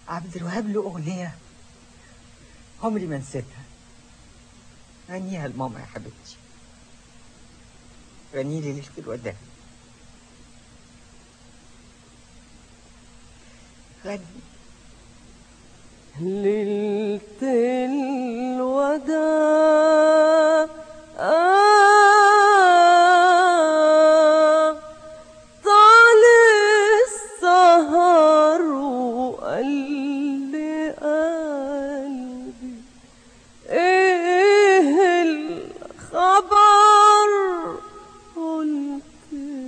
عبد الوهاب له أغنية عمري ما نسيتها غنيها لماما يا حبيبتي غني لي ليلة الوداع غني ليلة الوداع آه طال السهر وقال لي قلبي ايه الخبر قلت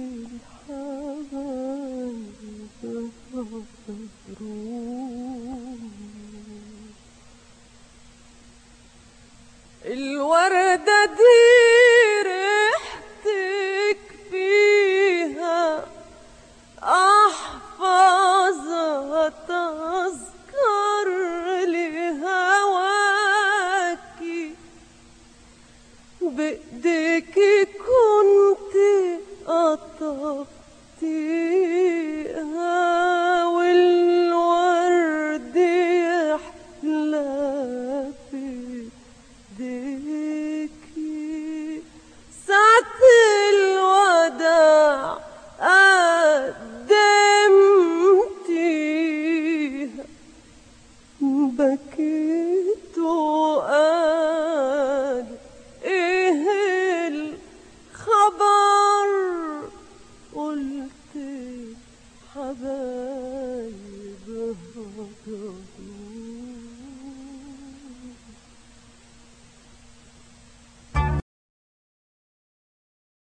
الحبايب الوردة دي ريحتك فيها أحفظها تذكرة